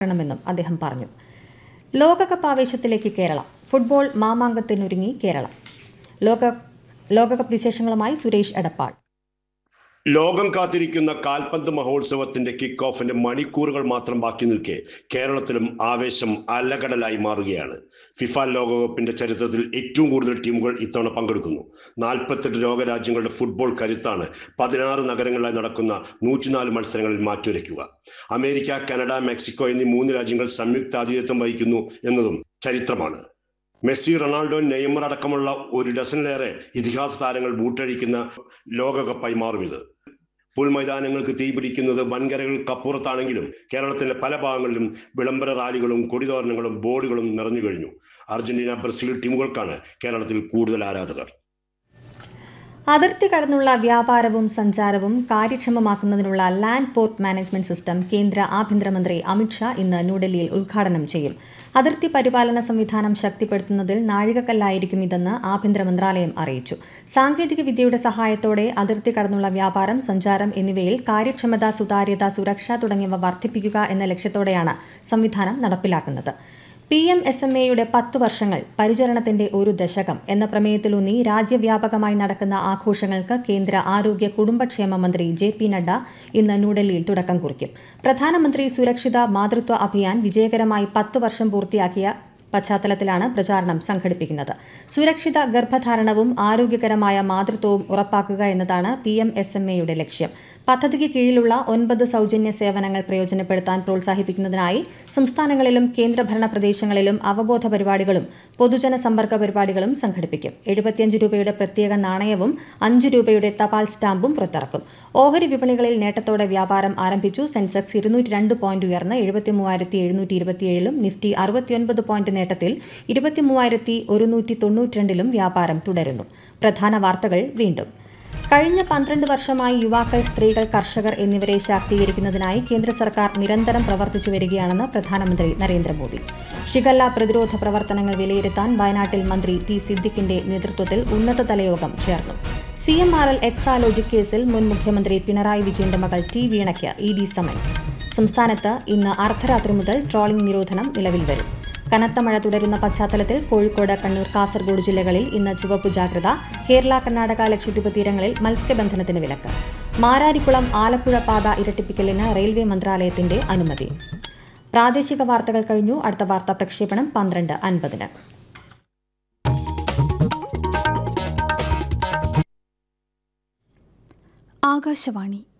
ണമെന്നും അദ്ദേഹം പറഞ്ഞു ലോകകപ്പ് ആവേശത്തിലേക്ക് കേരളം ഫുട്ബോൾ മാമാങ്കത്തിനൊരുങ്ങി കേരളം ലോക ലോകകപ്പ് വിശേഷങ്ങളുമായി സുരേഷ് എടപ്പാൾ ലോകം കാത്തിരിക്കുന്ന കാൽപന്ത് മഹോത്സവത്തിന്റെ കിക്ക് ഓഫിന്റെ മണിക്കൂറുകൾ മാത്രം ബാക്കി നിൽക്കെ കേരളത്തിലും ആവേശം അലകടലായി മാറുകയാണ് ഫിഫ ലോകകപ്പിന്റെ ചരിത്രത്തിൽ ഏറ്റവും കൂടുതൽ ടീമുകൾ ഇത്തവണ പങ്കെടുക്കുന്നു നാൽപ്പത്തെട്ട് ലോകരാജ്യങ്ങളുടെ ഫുട്ബോൾ കരുത്താണ് പതിനാറ് നഗരങ്ങളിലായി നടക്കുന്ന നൂറ്റിനാല് മത്സരങ്ങളിൽ മാറ്റുരയ്ക്കുക അമേരിക്ക കാനഡ മെക്സിക്കോ എന്നീ മൂന്ന് രാജ്യങ്ങൾ സംയുക്ത ആതിഥ്യത്വം വഹിക്കുന്നു എന്നതും ചരിത്രമാണ് മെസ്സി റൊണാൾഡോ നെയ്മർ അടക്കമുള്ള ഒരു ഡസനിലേറെ ഇതിഹാസ താരങ്ങൾ ബൂട്ടഴിക്കുന്ന ലോകകപ്പായി മാറും ഇത് പുൽമൈതാനങ്ങൾക്ക് തീപിടിക്കുന്നത് വൻകരകൾക്കപ്പുറത്താണെങ്കിലും കേരളത്തിന്റെ പല ഭാഗങ്ങളിലും വിളംബര റാലികളും കൊടിതോരണങ്ങളും ബോർഡുകളും നിറഞ്ഞു കഴിഞ്ഞു അർജന്റീന ബ്രസീൽ ടീമുകൾക്കാണ് കേരളത്തിൽ കൂടുതൽ ആരാധകർ അതിർത്തി കടന്നുള്ള വ്യാപാരവും സഞ്ചാരവും കാര്യക്ഷമമാക്കുന്നതിനുള്ള ലാൻഡ് പോർട്ട് മാനേജ്മെന്റ് സിസ്റ്റം കേന്ദ്ര ആഭ്യന്തരമന്ത്രി അമിത്ഷാ ഇന്ന് ന്യൂഡൽഹിയിൽ ഉദ്ഘാടനം ചെയ്യും അതിർത്തി പരിപാലന സംവിധാനം ശക്തിപ്പെടുത്തുന്നതിൽ നാഴികക്കല്ലായിരിക്കും ഇതെന്ന് ആഭ്യന്തര മന്ത്രാലയം അറിയിച്ചു സാങ്കേതിക വിദ്യയുടെ സഹായത്തോടെ അതിർത്തി കടന്നുള്ള വ്യാപാരം സഞ്ചാരം എന്നിവയിൽ കാര്യക്ഷമത സുതാര്യത സുരക്ഷ തുടങ്ങിയവ വർദ്ധിപ്പിക്കുക എന്ന ലക്ഷ്യത്തോടെയാണ് സംവിധാനം നടപ്പിലാക്കുന്നത് പി എം എസ് എം എയുടെ പത്ത് വർഷങ്ങൾ പരിചരണത്തിന്റെ ഒരു ദശകം എന്ന പ്രമേയത്തിലൂന്നി രാജ്യവ്യാപകമായി നടക്കുന്ന ആഘോഷങ്ങൾക്ക് കേന്ദ്ര ആരോഗ്യ കുടുംബക്ഷേമ മന്ത്രി ജെ പി നഡ്ഡ ഇന്ന് ന്യൂഡൽഹിയിൽ തുടക്കം കുറിക്കും പ്രധാനമന്ത്രി സുരക്ഷിത മാതൃത്വ അഭിയാൻ വിജയകരമായി പത്ത് വർഷം പൂർത്തിയാക്കിയ പശ്ചാത്തലത്തിലാണ് പ്രചാരണം സംഘടിപ്പിക്കുന്നത് സുരക്ഷിത ഗർഭധാരണവും ആരോഗ്യകരമായ മാതൃത്വവും ഉറപ്പാക്കുക എന്നതാണ് പി എം എസ് എം എയുടെ ലക്ഷ്യം പദ്ധതിക്ക് കീഴിലുള്ള ഒൻപത് സൗജന്യ സേവനങ്ങൾ പ്രയോജനപ്പെടുത്താൻ പ്രോത്സാഹിപ്പിക്കുന്നതിനായി സംസ്ഥാനങ്ങളിലും കേന്ദ്രഭരണ പ്രദേശങ്ങളിലും അവബോധ പരിപാടികളും പൊതുജന സമ്പർക്ക പരിപാടികളും സംഘടിപ്പിക്കും എഴുപത്തിയഞ്ച് രൂപയുടെ പ്രത്യേക നാണയവും അഞ്ച് രൂപയുടെ തപാൽ സ്റ്റാമ്പും പുറത്തിറക്കും ഓഹരി വിപണികളിൽ നേട്ടത്തോടെ വ്യാപാരം ആരംഭിച്ചു സെൻസെക്സ് ഇരുന്നൂറ്റി രണ്ട് പോയിന്റ് ഉയർന്ന് എഴുപത്തി മൂവായിരത്തി എഴുന്നൂറ്റി ഇരുപത്തിയേഴിലും നിഫ്റ്റി അറുപത്തിയൊൻപത് പോയിന്റ് നേട്ടത്തിൽ ഇരുപത്തി മൂവായിരത്തി ഒരുന്നൂറ്റി തൊണ്ണൂറ്റിരണ്ടിലും വ്യാപാരം തുടരുന്നു പ്രധാന വാർത്തകൾ വീണ്ടും കഴിഞ്ഞ പന്ത്രണ്ട് വർഷമായി യുവാക്കൾ സ്ത്രീകൾ കർഷകർ എന്നിവരെ ശാക്തീകരിക്കുന്നതിനായി കേന്ദ്ര സർക്കാർ നിരന്തരം പ്രവർത്തിച്ചു വരികയാണെന്ന് പ്രധാനമന്ത്രി നരേന്ദ്രമോദി ഷിഗല്ല പ്രതിരോധ പ്രവർത്തനങ്ങൾ വിലയിരുത്താൻ വയനാട്ടിൽ മന്ത്രി ടി സിദ്ദിഖിന്റെ നേതൃത്വത്തിൽ ഉന്നതതല യോഗം ചേർന്നു C M R L Exalogic കേസിൽ മുൻ മുഖ്യമന്ത്രി പിണറായി വിജയന്റെ മകൾ ടി വീണയ്ക്ക് ഇ ഡി സമൻസ് സംസ്ഥാനത്ത് ഇന്ന് അർദ്ധരാത്രി മുതൽ ട്രോളിംഗ് നിരോധനം നിലവിൽ വരും കനത്ത മഴ തുടരുന്ന പശ്ചാത്തലത്തിൽ കോഴിക്കോട് കണ്ണൂർ കാസർഗോഡ് ജില്ലകളിൽ ഇന്ന് ചുവപ്പ് ജാഗ്രത കേരള കർണാടക ലക്ഷദ്വീപ് തീരങ്ങളിൽ മത്സ്യബന്ധനത്തിന് വിലക്ക് മാരാരിക്കുളം ആലപ്പുഴ പാത ഇരട്ടിപ്പിക്കലിന് റെയിൽവേ മന്ത്രാലയത്തിന്റെ അനുമതി പ്രാദേശിക വാർത്തകൾ കഴിഞ്ഞു അടുത്ത വാർത്താ പ്രക്ഷേപണം പന്ത്രണ്ട് അൻപതിന് ആകാശവാണി